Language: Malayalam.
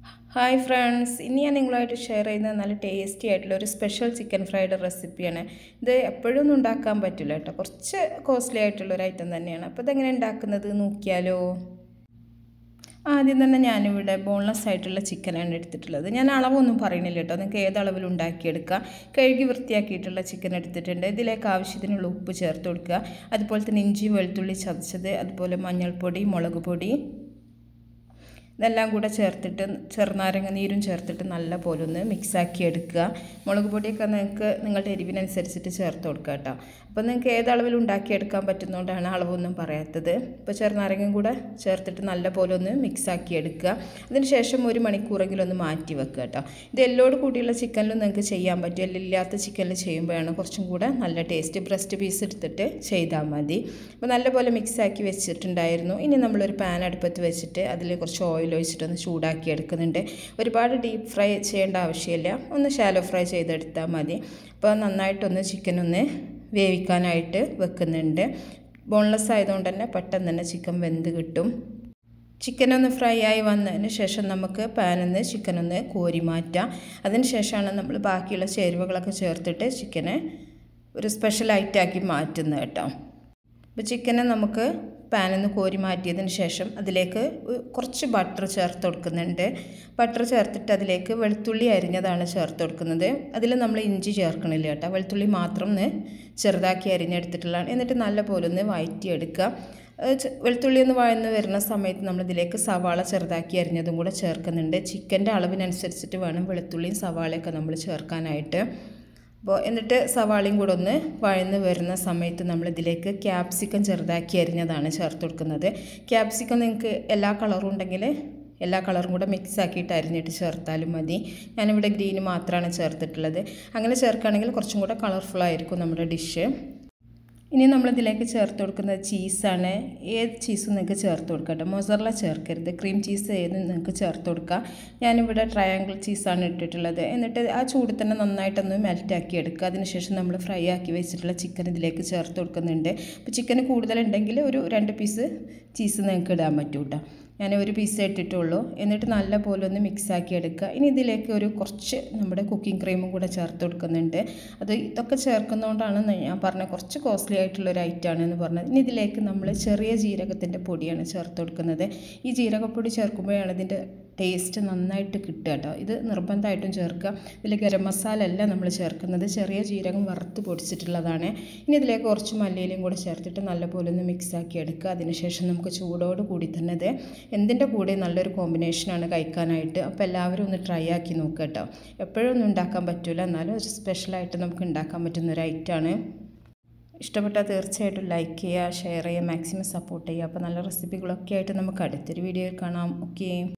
ഹായ് ഫ്രണ്ട്സ് ഇനി ഞാൻ നിങ്ങളുമായിട്ട് ഷെയർ ചെയ്യുന്നത് നല്ല ടേസ്റ്റി ആയിട്ടുള്ള ഒരു സ്പെഷ്യൽ ചിക്കൻ ഫ്രൈഡ് റെസിപ്പിയാണ് ഇത് എപ്പോഴും ഒന്നും ഉണ്ടാക്കാൻ പറ്റില്ല കേട്ടോ കുറച്ച് കോസ്റ്റ്ലി ആയിട്ടുള്ള ഒരു ഐറ്റം തന്നെയാണ് അപ്പോൾ ഇതെങ്ങനെ ഉണ്ടാക്കുന്നത് നോക്കിയാലോ ആദ്യം തന്നെ ഞാനിവിടെ ബോൺലെസ് ആയിട്ടുള്ള ചിക്കനാണ് എടുത്തിട്ടുള്ളത് ഞാൻ അളവൊന്നും പറയുന്നില്ല കേട്ടോ നിങ്ങൾക്ക് ഏത് അളവിൽ ഉണ്ടാക്കിയെടുക്കുക കഴുകി വൃത്തിയാക്കിയിട്ടുള്ള ചിക്കൻ എടുത്തിട്ടുണ്ട് ഇതിലേക്ക് ആവശ്യത്തിനുള്ള ഉപ്പ് ചേർത്ത് കൊടുക്കുക അതുപോലെ തന്നെ ഇഞ്ചി വെളുത്തുള്ളി ചതച്ചത് അതുപോലെ മഞ്ഞൾപ്പൊടി മുളക് പൊടി ഇതെല്ലാം കൂടെ ചേർത്തിട്ട് ചെറുനാരങ്ങ നീരും ചേർത്തിട്ട് നല്ല പോലെ ഒന്ന് മിക്സാക്കി എടുക്കുക മുളക് പൊടിയൊക്കെ നിങ്ങൾക്ക് നിങ്ങളുടെ എരിവിനനുസരിച്ചിട്ട് ചേർത്ത് കൊടുക്കുക കേട്ടോ അപ്പോൾ നിങ്ങൾക്ക് ഏത് അളവിൽ ഉണ്ടാക്കിയെടുക്കാൻ പറ്റുന്നതുകൊണ്ടാണ് അളവൊന്നും പറയാത്തത് ഇപ്പോൾ ചെറുനാരങ്ങയും കൂടെ ചേർത്തിട്ട് നല്ല പോലെ ഒന്ന് മിക്സാക്കി എടുക്കുക അതിന് ശേഷം ഒരു മണിക്കൂറെങ്കിലും ഒന്ന് മാറ്റി വെക്കുക കേട്ടോ ഇത് എല്ലോട് കൂടിയുള്ള ചിക്കനിലും നിങ്ങൾക്ക് ചെയ്യാൻ പറ്റും എല്ലില്ലാത്ത ചിക്കനിൽ ചെയ്യുമ്പോഴാണ് കുറച്ചും കൂടെ നല്ല ടേസ്റ്റ് ബ്രസ്റ്റ് പീസ് എടുത്തിട്ട് ചെയ്താൽ മതി അപ്പോൾ നല്ലപോലെ മിക്സാക്കി വെച്ചിട്ടുണ്ടായിരുന്നു ഇനി നമ്മളൊരു പാൻ അടുപ്പത്ത് വെച്ചിട്ട് അതിൽ കുറച്ച് ഓയിൽ ഒഴിച്ചിട്ടൊന്ന് ചൂടാക്കി എടുക്കുന്നുണ്ട് ഒരുപാട് ഡീപ്പ് ഫ്രൈ ചെയ്യേണ്ട ആവശ്യമില്ല ഒന്ന് ഷാലോ ഫ്രൈ ചെയ്തെടുത്താൽ മതി അപ്പോൾ നന്നായിട്ടൊന്ന് ചിക്കൻ ഒന്ന് വേവിക്കാനായിട്ട് വെക്കുന്നുണ്ട് ബോൺലെസ് ആയതുകൊണ്ട് തന്നെ പെട്ടെന്ന് തന്നെ ചിക്കൻ വെന്ത് കിട്ടും ചിക്കൻ ഒന്ന് ഫ്രൈ ആയി വന്നതിന് ശേഷം നമുക്ക് പാനിൽ നിന്ന് ചിക്കൻ ഒന്ന് കോരി മാറ്റാം അതിന് ശേഷമാണ് നമ്മൾ ബാക്കിയുള്ള ചേരുവകളൊക്കെ ചേർത്തിട്ട് ചിക്കനെ ഒരു സ്പെഷ്യൽ ഐറ്റാക്കി മാറ്റുന്നത് കേട്ടോ അപ്പോൾ ചിക്കനെ നമുക്ക് പാനിൽ നിന്ന് കോരി മാറ്റിയതിന് ശേഷം അതിലേക്ക് കുറച്ച് ബട്ടർ ചേർത്ത് കൊടുക്കുന്നുണ്ട് ബട്ടർ ചേർത്തിട്ട് അതിലേക്ക് വെളുത്തുള്ളി അരിഞ്ഞതാണ് ചേർത്ത് കൊടുക്കുന്നത് അതിൽ നമ്മൾ ഇഞ്ചി ചേർക്കണില്ല കേട്ടോ വെളുത്തുള്ളി മാത്രം ഒന്ന് ചെറുതാക്കി അരിഞ്ഞെടുത്തിട്ടുള്ളതാണ് എന്നിട്ട് നല്ല പോലെ ഒന്ന് വഴറ്റിയെടുക്കുക വെളുത്തുള്ളി ഒന്ന് വഴന്ന് വരുന്ന സമയത്ത് നമ്മൾ ഇതിലേക്ക് സവാള ചെറുതാക്കി അരിഞ്ഞതും കൂടെ ചേർക്കുന്നുണ്ട് ചിക്കൻ്റെ അളവിനനുസരിച്ചിട്ട് വേണം വെളുത്തുള്ളിയും സവാളയൊക്കെ നമ്മൾ ചേർക്കാനായിട്ട് അപ്പോൾ എന്നിട്ട് സവാളയും കൂടെ ഒന്ന് വഴന്ന് വരുന്ന സമയത്ത് നമ്മൾ ഇതിലേക്ക് ക്യാപ്സിക്കം ചെറുതാക്കി അരിഞ്ഞതാണ് ചേർത്ത് കൊടുക്കുന്നത് ക്യാപ്സിക്കം നിങ്ങൾക്ക് എല്ലാ കളറും ഉണ്ടെങ്കിൽ എല്ലാ കളറും കൂടെ മിക്സ് ആക്കിയിട്ട് അരിഞ്ഞിട്ട് ചേർത്താലും മതി ഞാനിവിടെ ഗ്രീന് മാത്രമാണ് ചേർത്തിട്ടുള്ളത് അങ്ങനെ ചേർക്കുകയാണെങ്കിൽ കുറച്ചും കൂടെ കളർഫുൾ ആയിരിക്കും നമ്മുടെ ഡിഷ് ഇനി നമ്മളിതിലേക്ക് ചേർത്ത് കൊടുക്കുന്നത് ചീസാണ് ഏത് ചീസും നിങ്ങൾക്ക് ചേർത്ത് കൊടുക്കാം കേട്ടോ മൊസറല ചേർക്കരുത് ക്രീം ചീസ് ഏത് നിങ്ങൾക്ക് ചേർത്ത് കൊടുക്കാം ഞാനിവിടെ ട്രയാങ്കിൾ ചീസാണ് ഇട്ടിട്ടുള്ളത് എന്നിട്ട് ആ ചൂട് തന്നെ നന്നായിട്ടൊന്ന് മെൽറ്റാക്കി എടുക്കുക അതിനുശേഷം നമ്മൾ ഫ്രൈ ആക്കി വെച്ചിട്ടുള്ള ചിക്കൻ ഇതിലേക്ക് ചേർത്ത് കൊടുക്കുന്നുണ്ട് അപ്പോൾ ചിക്കൻ കൂടുതലുണ്ടെങ്കിൽ ഒരു രണ്ട് പീസ് ചീസ് നിങ്ങൾക്ക് ഇടാൻ പറ്റും കേട്ടോ ഞാൻ ഒരു പീസ് ഇട്ടിട്ടുള്ളൂ എന്നിട്ട് നല്ല പോലെ ഒന്ന് മിക്സാക്കി എടുക്കുക ഇനി ഇതിലേക്ക് ഒരു കുറച്ച് നമ്മുടെ കുക്കിംഗ് ക്രീമും കൂടെ ചേർത്ത് കൊടുക്കുന്നുണ്ട് അത് ഇതൊക്കെ ചേർക്കുന്നതുകൊണ്ടാണ് ഞാൻ പറഞ്ഞ കുറച്ച് കോസ്റ്റ്ലി ആയിട്ടുള്ള ഒരു ഐറ്റമാണ് എന്ന് പറഞ്ഞത് ഇനി ഇതിലേക്ക് നമ്മൾ ചെറിയ ജീരകത്തിൻ്റെ പൊടിയാണ് ചേർത്ത് കൊടുക്കുന്നത് ഈ ജീരകപ്പൊടി ചേർക്കുമ്പോഴാണ് ഇതിൻ്റെ ടേസ്റ്റ് നന്നായിട്ട് കിട്ടുക കേട്ടോ ഇത് നിർബന്ധമായിട്ടും ചേർക്കുക ഇതിൽ ഗരം മസാല അല്ല നമ്മൾ ചേർക്കുന്നത് ചെറിയ ജീരകം വറുത്ത് പൊടിച്ചിട്ടുള്ളതാണ് ഇനി ഇതിലേക്ക് കുറച്ച് മല്ലിയിലയും കൂടെ ചേർത്തിട്ട് നല്ലപോലെ ഒന്ന് മിക്സാക്കി എടുക്കുക അതിനുശേഷം നമുക്ക് ചൂടോട് കൂടി തന്നെ ഇത് എന്തിൻ്റെ കൂടെ നല്ലൊരു കോമ്പിനേഷനാണ് കഴിക്കാനായിട്ട് അപ്പോൾ എല്ലാവരും ഒന്ന് ട്രൈ ആക്കി നോക്കുക കേട്ടോ എപ്പോഴും ഒന്നും ഉണ്ടാക്കാൻ പറ്റില്ല എന്നാലും ഒരു സ്പെഷ്യലായിട്ട് നമുക്ക് ഉണ്ടാക്കാൻ പറ്റുന്ന ഒരു ഐറ്റമാണ് ഇഷ്ടപ്പെട്ടാൽ തീർച്ചയായിട്ടും ലൈക്ക് ചെയ്യുക ഷെയർ ചെയ്യുക മാക്സിമം സപ്പോർട്ട് ചെയ്യുക അപ്പോൾ നല്ല റെസിപ്പികളൊക്കെ ആയിട്ട് നമുക്ക് അടുത്തൊരു വീഡിയോയിൽ കാണാം ഓക്കെ